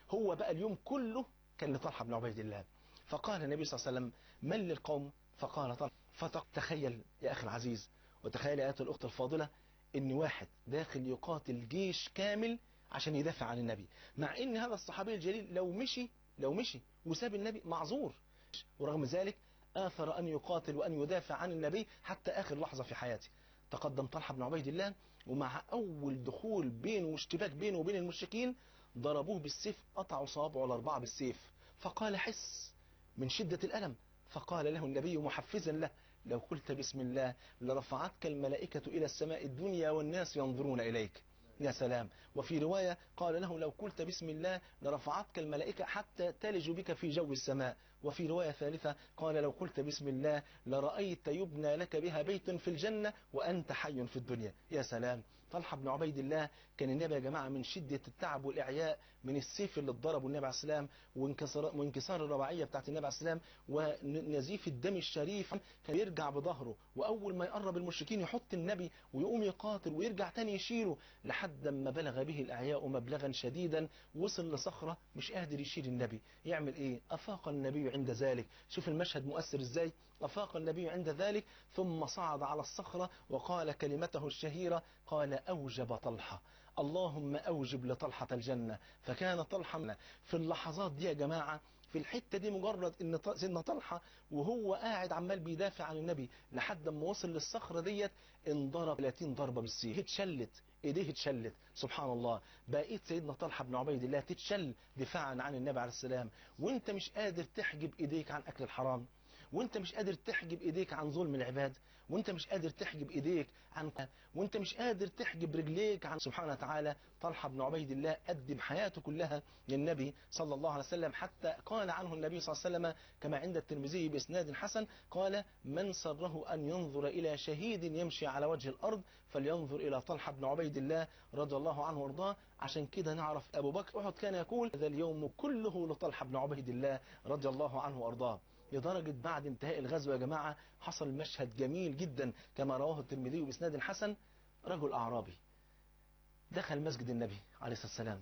هو بقى اليوم كله كان لطلحة بن عبيد الله فقال النبي صلى الله عليه وسلم من للقوم فقال طلحة فتخيل يا أخي العزيز وتخيل يا أيها الأخت الفاضلة إن واحد داخل يقاتل جيش كامل عشان يدافع عن النبي مع إن هذا الصحابي الجليل لو مشي لو مشي وساب النبي معذور ورغم ذلك آثر أن يقاتل وأن يدافع عن النبي حتى آخر لحظة في حياته تقدم طلحة بن عبيد الله ومع أول دخول بينه واشتباك بينه وبين المشركين ضربوه بالسيف قطعوا صوابعه الأربعة بالسيف فقال حس من شدة الألم فقال له النبي محفزا له لو قلت بسم الله لرفعتك الملائكة إلى السماء الدنيا والناس ينظرون إليك يا سلام وفي رواية قال له لو قلت بسم الله لرفعتك الملائكة حتى تلج بك في جو السماء وفي رواية ثالثة قال لو قلت بسم الله لرأيت يبنى لك بها بيت في الجنة وأنت حي في الدنيا يا سلام طلحة بن عبيد الله كان النبي يا جماعة من شدة التعب والإعياء من السيف اللي اتضربه النبي عليه السلام وانكسار, وانكسار الرباعية بتاعت النبي عليه السلام ونزيف الدم الشريف كان يرجع بظهره وأول ما يقرب المشركين يحط النبي ويقوم يقاتل ويرجع تاني يشيله لحد ما بلغ به الأعياء مبلغا شديدا وصل لصخرة مش قادر يشيل النبي يعمل ايه أفاق النبي عند ذلك شوف المشهد مؤثر ازاي أفاق النبي عند ذلك ثم صعد على الصخرة وقال كلمته الشهيرة قال أوجب طلحة اللهم أوجب لطلحة الجنة فكان طلحة في اللحظات دي يا جماعة في الحتة دي مجرد ان سيدنا طلحة وهو قاعد عمال بيدافع عن النبي لحد ما وصل للصخرة ديت انضرب 30 ضربة بالسيف اتشلت ايديه اتشلت سبحان الله بقيت سيدنا طلحة بن عبيد الله تتشل دفاعا عن النبي عليه السلام وانت مش قادر تحجب ايديك عن اكل الحرام وانت مش قادر تحجب ايديك عن ظلم العباد وانت مش قادر تحجب ايديك عن وانت مش قادر تحجب رجليك عن سبحانه وتعالى طلحة بن عبيد الله قدم حياته كلها للنبي صلى الله عليه وسلم حتى قال عنه النبي صلى الله عليه وسلم كما عند الترمذي باسناد حسن قال من سره ان ينظر الى شهيد يمشي على وجه الارض فلينظر الى طلحة بن عبيد الله رضي الله عنه وارضاه عشان كده نعرف ابو بكر احد كان يقول هذا اليوم كله لطلحة بن عبيد الله رضي الله عنه وارضاه لدرجة بعد انتهاء الغزو يا جماعة حصل مشهد جميل جدا كما رواه الترمذي بإسناد حسن رجل أعرابي دخل مسجد النبي عليه الصلاة والسلام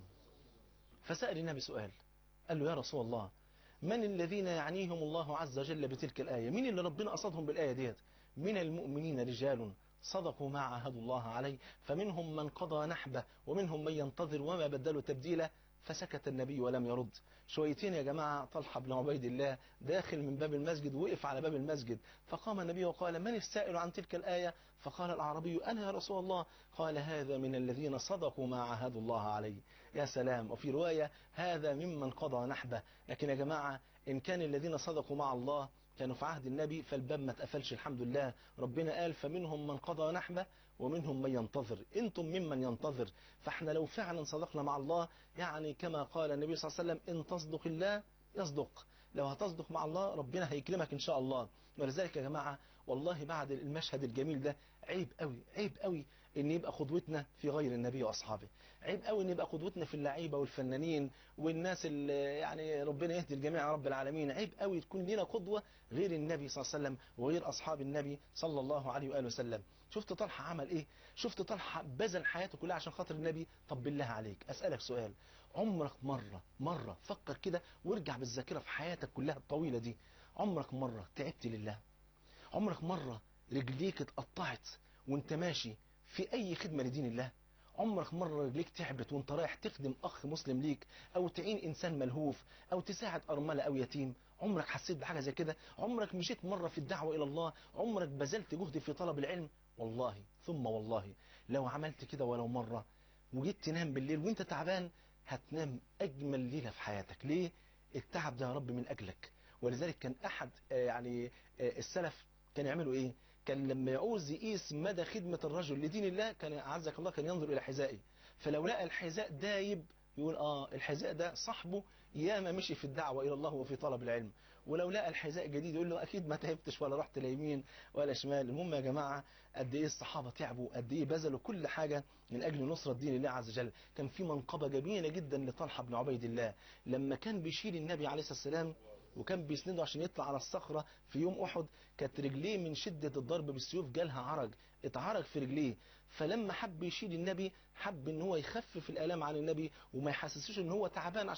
فسأل النبي سؤال قال له يا رسول الله من الذين يعنيهم الله عز وجل بتلك الآية مين اللي ربنا قصدهم بالآية ديت من المؤمنين رجال صدقوا ما عاهدوا الله عليه فمنهم من قضى نحبه ومنهم من ينتظر وما بدلوا تبديلا فسكت النبي ولم يرد شويتين يا جماعة طلحة بن عبيد الله داخل من باب المسجد وقف على باب المسجد فقام النبي وقال من السائل عن تلك الآية فقال الأعرابي أنا يا رسول الله قال هذا من الذين صدقوا ما عاهدوا الله عليه يا سلام وفي رواية هذا ممن قضى نحبه لكن يا جماعة إن كان الذين صدقوا مع الله كانوا في عهد النبي فالباب ما اتقفلش الحمد لله ربنا قال فمنهم من قضى نحبه ومنهم من ينتظر انتم ممن ينتظر فاحنا لو فعلا صدقنا مع الله يعني كما قال النبي صلى الله عليه وسلم ان تصدق الله يصدق لو هتصدق مع الله ربنا هيكرمك ان شاء الله ولذلك يا جماعة والله بعد المشهد الجميل ده عيب قوي عيب قوي ان يبقى قدوتنا في غير النبي واصحابه عيب قوي ان يبقى قدوتنا في اللعيبه والفنانين والناس اللي يعني ربنا يهدي الجميع يا رب العالمين عيب قوي تكون لنا قدوه غير النبي صلى الله عليه وسلم وغير اصحاب النبي صلى الله عليه واله وسلم شفت طلحه عمل ايه شفت طلحه بذل حياته كلها عشان خاطر النبي طب بالله عليك اسالك سؤال عمرك مره مره فكر كده وارجع بالذاكره في حياتك كلها الطويله دي عمرك مره تعبت لله عمرك مره رجليك اتقطعت وانت ماشي في اي خدمة لدين الله عمرك مرة رجليك تعبت وانت رايح تخدم اخ مسلم ليك او تعين انسان ملهوف او تساعد ارملة او يتيم عمرك حسيت بحاجة زي كده عمرك مشيت مرة في الدعوة الى الله عمرك بذلت جهد في طلب العلم والله ثم والله لو عملت كده ولو مرة وجيت تنام بالليل وانت تعبان هتنام اجمل ليلة في حياتك ليه التعب ده يا رب من اجلك ولذلك كان احد يعني السلف كان يعملوا ايه كان لما يعوز يقيس مدى خدمة الرجل لدين الله كان أعزك الله كان ينظر إلى حذائه فلو لقى الحذاء دايب يقول آه الحذاء ده صاحبه ياما مشي في الدعوة إلى الله وفي طلب العلم ولو لقى الحذاء جديد يقول له أكيد ما تعبتش ولا رحت لا يمين ولا شمال المهم يا جماعة قد إيه الصحابة تعبوا قد إيه بذلوا كل حاجة من أجل نصرة دين الله عز وجل كان في منقبة جميلة جدا لطلحة بن عبيد الله لما كان بيشيل النبي عليه الصلاة والسلام وكان بيسنده عشان يطلع على الصخرة في يوم أحد كانت رجليه من شدة الضرب بالسيوف جالها عرج اتعرج في رجليه فلما حب يشيل النبي حب ان هو يخفف الآلام عن النبي وما يحسسوش ان هو تعبان